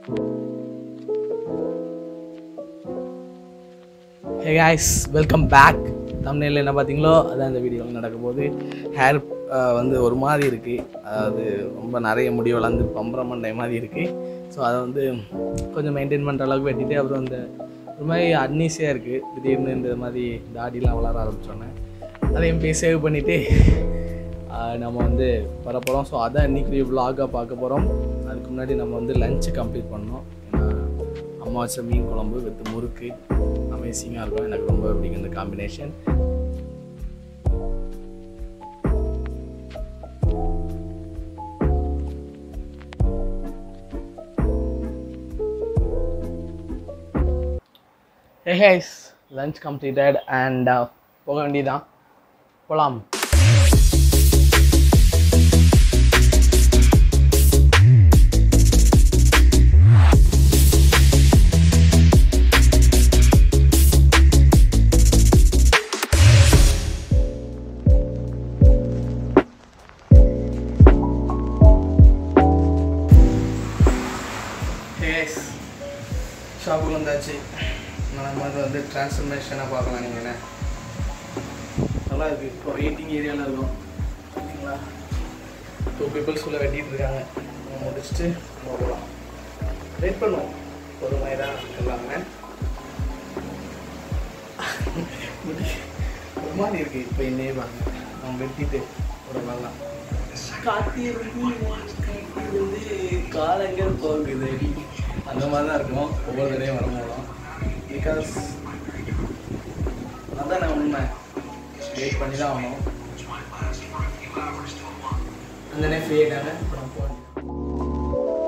ஹே guys welcome back தமிழில் என்ன பார்த்தீங்களோ அதான் இந்த வீடியோவில் நடக்க போகுது ஹேர் வந்து ஒரு மாதிரி இருக்குது அதாவது ரொம்ப நிறைய முடி வளர்ந்து பம்பரம் மண்டை மாதிரி இருக்குது ஸோ அதை வந்து கொஞ்சம் மெயின்டைன் பண்ணுற அளவுக்கு வெட்டிட்டு அப்புறம் இந்த ஒரு மாதிரி அன்னீஸியாக இருக்குது திடீர்னு இந்த மாதிரி தாடிலாம் வளர ஆரம்பிச்சோன்னே அதையும் போய் சேவ் பண்ணிவிட்டு நம்ம வந்து வரப்போகிறோம் ஸோ அதான் இன்றைக்கி vlog-ஆ பார்க்க போகிறோம் அதுக்கு முன்னாடி நம்ம வந்து லஞ்சு கம்ப்ளீட் பண்ணோம் ஏன்னா அம்மா வச்ச மீன் குழம்பு வித் முறுக்கு அமேசிங்காக இருக்கும் எனக்கு ரொம்ப பிடிக்கும் இந்த combination he has lunch completed and போக வேண்டியதான் போகலாம் ஹேஸ் ஷாப்புக்கு வந்தாச்சு நம்ம அது வந்து டிரான்ஸ்ஃபர்மேஷனாக பார்க்கலாம் நீங்கள் என்ன நல்லா இருக்குது இப்போ வெயிட்டிங் ஏரியாவில் இருக்கும் ஓகேங்களா டூ பீப்புள்ஸ் உள்ள வெட்டிட்டு இருக்காங்க நம்ம முடிச்சுட்டு நம்ம போகலாம் வெயிட் பண்ணுவோம் பொறுமையாக தான் எல்லாமே முடி ஒரு மாதிரி இருக்குது இப்போ இன்னே பாருங்க நம்ம வெட்டிட்டு ஒரு வரலாம் காத்திருந்து காத்திருந்து காலங்கள் போகுது அந்த மாதிரி தான் இருக்கும் ஒவ்வொரு தடையும் வரும்போதும் பிகாஸ் அதான் உண்மை வெயிட் பண்ணி தான் ஆகணும் அந்த ஃப்ரீ ஆயிட்டாங்க இப்போ நம்ம போக வேண்டியது.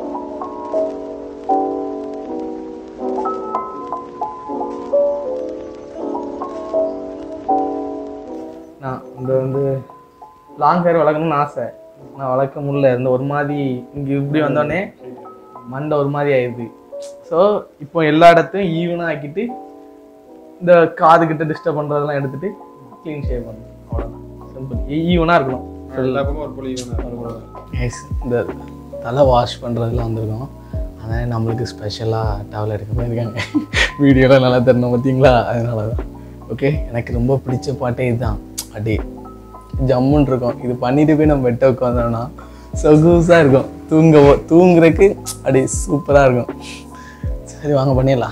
நான் இந்த வந்து லாங் ஹேர் வளர்க்கணும்னு ஆசை நான் வளர்க்க முடியல இந்த ஒரு மாதிரி இங்கே இப்படி வந்தோடனே மண்டை ஒரு மாதிரி ஆயிடுது ஸோ இப்போ எல்லா இடத்தையும் ஈவனாக ஆக்கிட்டு இந்த காது கிட்ட டிஸ்டர்ப் பண்ணுறதெல்லாம் எடுத்துட்டு க்ளீன் ஷேவ் பண்ணணும் அவ்வளோதான் சிம்பிள் ஈவனாக இருக்கணும் எல்லா பக்கமும் ஒரு புள்ளி இவன் Guys, இந்த தலை வாஷ் பண்ணுறதுலாம் வந்திருக்கோம் அதனால் நம்மளுக்கு ஸ்பெஷலாக டவல் எடுக்க போயிருக்காங்க வீடியோலாம் நல்லா தரணும் பார்த்தீங்களா அதனால தான் ஓகே எனக்கு ரொம்ப பிடிச்ச பாட்டே இதுதான் அடி ஜம்முன்னு இருக்கும் இது பண்ணிட்டு போய் நம்ம வெட்ட உட்காந்தோம்னா சொகுசாக இருக்கும் தூங்க தூங்குறதுக்கு அப்படி சூப்பராக இருக்கும் சரி வாங்க பண்ணிடலாம்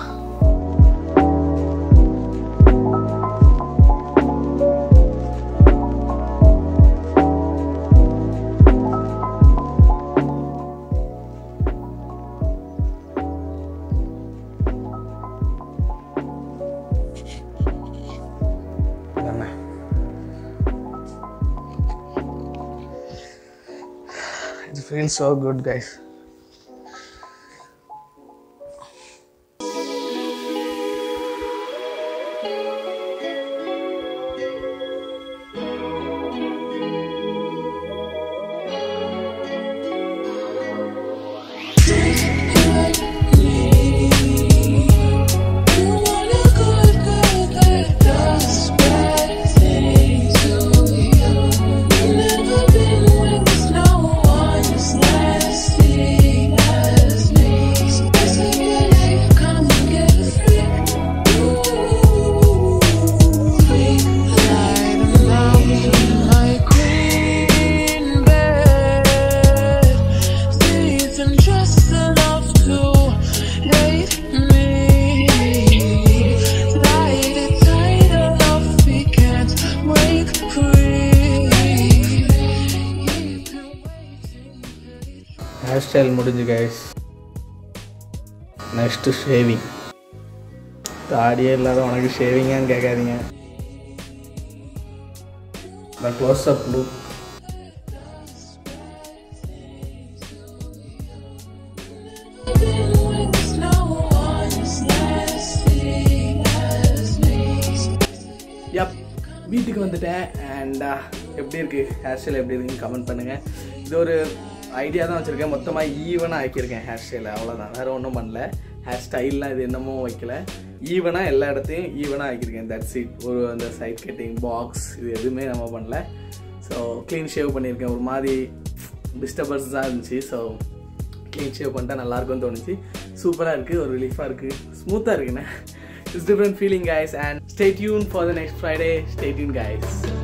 தானே It feels so good, guys. Just enough to make me light it tight enough we can't break free. Hair style முடிஞ்சு கைஸ் நெக்ஸ்ட்டு ஷேவிங் தாடியே இல்லாத உனக்கு ஷேவிங்கான்னு கேட்காதீங்க இந்த க்ளோஸ் அப் லுக் யப் வீட்டுக்கு வந்துட்டேன் அண்ட் எப்படி இருக்குது ஹேர் ஸ்டைல் எப்படி இருக்குன்னு கமெண்ட் பண்ணுங்கள் இது ஒரு ஐடியா தான் வச்சுருக்கேன் மொத்தமாக ஈவனாக ஆக்கியிருக்கேன் ஹேர் ஸ்டைலை அவ்வளோதான் வேறு ஒன்றும் பண்ணல ஹேர் ஸ்டைல்லாம் இது என்னமோ வைக்கல ஈவனாக எல்லா இடத்தையும் ஈவனாக ஆக்கியிருக்கேன் தட்ஸ் இட் ஒரு அந்த சைட் கட்டிங் பாக்ஸ் இது எதுவுமே நம்ம பண்ணல ஸோ க்ளீன் ஷேவ் பண்ணியிருக்கேன் ஒரு மாதிரி டிஸ்டர்பன்ஸ் தான் இருந்துச்சு ஸோ க்ளீன் ஷேவ் பண்ணிட்டா நல்லா இருக்கும்னு தோணுச்சு சூப்பராக இருக்குது ஒரு ரிலீஃபாக இருக்குது ஸ்மூத்தாக இருக்குண்ணே it's different feeling guys and stay tune for the next Friday stay tune guys